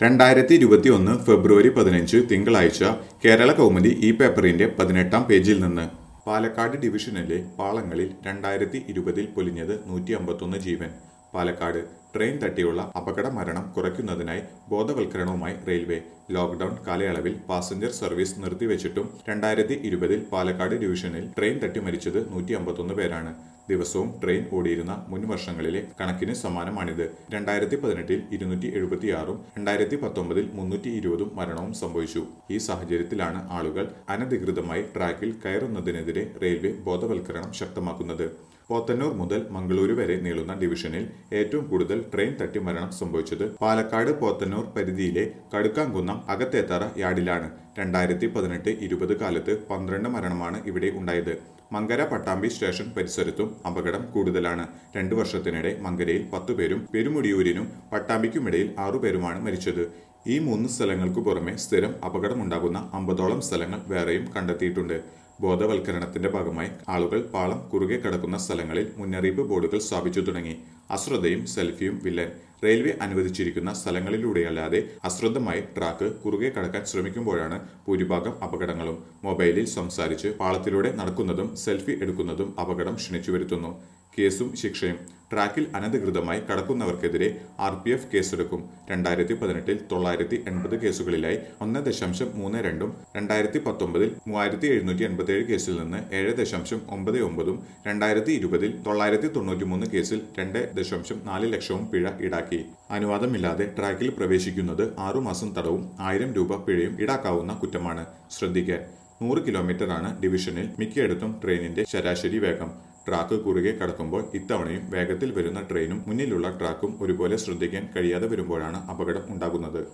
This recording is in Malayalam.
രണ്ടായിരത്തി ഇരുപത്തി ഒന്ന് ഫെബ്രുവരി പതിനഞ്ച് തിങ്കളാഴ്ച കേരള കൗമുദി ഈ പേപ്പറിന്റെ പതിനെട്ടാം പേജിൽ നിന്ന് പാലക്കാട് ഡിവിഷനിലെ പാളങ്ങളിൽ രണ്ടായിരത്തി ഇരുപതിൽ പൊലിഞ്ഞത് നൂറ്റി അമ്പത്തൊന്ന് ജീവൻ പാലക്കാട് ട്രെയിൻ തട്ടിയുള്ള അപകട മരണം കുറയ്ക്കുന്നതിനായി ബോധവൽക്കരണവുമായി റെയിൽവേ ലോക്ഡൌൺ കാലയളവിൽ പാസഞ്ചർ സർവീസ് നിർത്തിവെച്ചിട്ടും രണ്ടായിരത്തി ഇരുപതിൽ പാലക്കാട് ഡിവിഷനിൽ ട്രെയിൻ തട്ടി മരിച്ചത് നൂറ്റി അമ്പത്തൊന്ന് പേരാണ് ദിവസവും ട്രെയിൻ ഓടിയിരുന്ന മുൻ വർഷങ്ങളിലെ കണക്കിന് സമാനമാണിത് രണ്ടായിരത്തി പതിനെട്ടിൽ ഇരുന്നൂറ്റി എഴുപത്തിയാറും രണ്ടായിരത്തി പത്തൊമ്പതിൽ മുന്നൂറ്റി ഇരുപതും മരണവും സംഭവിച്ചു ഈ സാഹചര്യത്തിലാണ് ആളുകൾ അനധികൃതമായി ട്രാക്കിൽ കയറുന്നതിനെതിരെ റെയിൽവേ ബോധവൽക്കരണം ശക്തമാക്കുന്നത് പോത്തന്നൂർ മുതൽ മംഗളൂരു വരെ നീളുന്ന ഡിവിഷനിൽ ഏറ്റവും കൂടുതൽ ട്രെയിൻ തട്ടി മരണം സംഭവിച്ചത് പാലക്കാട് പോത്തന്നൂർ പരിധിയിലെ കടുക്കാംകുന്നം അകത്തേത്തറ യാർഡിലാണ് രണ്ടായിരത്തി പതിനെട്ട് ഇരുപത് കാലത്ത് പന്ത്രണ്ട് മരണമാണ് ഇവിടെ ഉണ്ടായത് മങ്കര പട്ടാമ്പി സ്റ്റേഷൻ പരിസരത്തും അപകടം കൂടുതലാണ് രണ്ടു വർഷത്തിനിടെ മങ്കരയിൽ പത്തു പേരും പെരുമുടിയൂരിനും പട്ടാമ്പിക്കുമിടയിൽ ആറുപേരുമാണ് മരിച്ചത് ഈ മൂന്ന് സ്ഥലങ്ങൾക്കു പുറമെ സ്ഥിരം അപകടമുണ്ടാകുന്ന അമ്പതോളം സ്ഥലങ്ങൾ വേറെയും കണ്ടെത്തിയിട്ടുണ്ട് ബോധവൽക്കരണത്തിന്റെ ഭാഗമായി ആളുകൾ പാളം കുറുകെ കിടക്കുന്ന സ്ഥലങ്ങളിൽ മുന്നറിയിപ്പ് ബോർഡുകൾ സ്ഥാപിച്ചു തുടങ്ങി അശ്രദ്ധയും സെൽഫിയും വില്ലൻ റെയിൽവേ അനുവദിച്ചിരിക്കുന്ന സ്ഥലങ്ങളിലൂടെയല്ലാതെ അശ്രദ്ധമായി ട്രാക്ക് കുറുകെ കടക്കാൻ ശ്രമിക്കുമ്പോഴാണ് ഭൂരിഭാഗം അപകടങ്ങളും മൊബൈലിൽ സംസാരിച്ച് പാളത്തിലൂടെ നടക്കുന്നതും സെൽഫി എടുക്കുന്നതും അപകടം ക്ഷണിച്ചു വരുത്തുന്നു കേസും ശിക്ഷയും ട്രാക്കിൽ അനധികൃതമായി കടക്കുന്നവർക്കെതിരെ ആർ പി എഫ് കേസെടുക്കും രണ്ടായിരത്തി പതിനെട്ടിൽ തൊള്ളായിരത്തി എൺപത് കേസുകളിലായി ഒന്ന് ദശാംശം മൂന്ന് രണ്ടും രണ്ടായിരത്തി പത്തൊമ്പതിൽ മൂവായിരത്തി എഴുന്നൂറ്റി എൺപത്തിയേഴ് കേസിൽ നിന്ന് ഏഴ് ദശാംശം ഒമ്പത് ഒമ്പതും രണ്ടായിരത്തി ഇരുപതിൽ തൊള്ളായിരത്തി തൊണ്ണൂറ്റി മൂന്ന് കേസിൽ രണ്ട് ദശാംശം നാല് ലക്ഷവും പിഴ ഈടാക്കി അനുവാദമില്ലാതെ ട്രാക്കിൽ പ്രവേശിക്കുന്നത് ആറുമാസം തടവും ആയിരം രൂപ പിഴയും ഈടാക്കാവുന്ന കുറ്റമാണ് ശ്രദ്ധിക്കാൻ നൂറ് കിലോമീറ്ററാണ് ഡിവിഷനിൽ മിക്കയിടത്തും ട്രെയിനിന്റെ ശരാശരി വേഗം ട്രാക്ക് കുറുകെ കടക്കുമ്പോൾ ഇത്തവണയും വേഗത്തിൽ വരുന്ന ട്രെയിനും മുന്നിലുള്ള ട്രാക്കും ഒരുപോലെ ശ്രദ്ധിക്കാൻ കഴിയാതെ വരുമ്പോഴാണ് അപകടം ഉണ്ടാകുന്നത്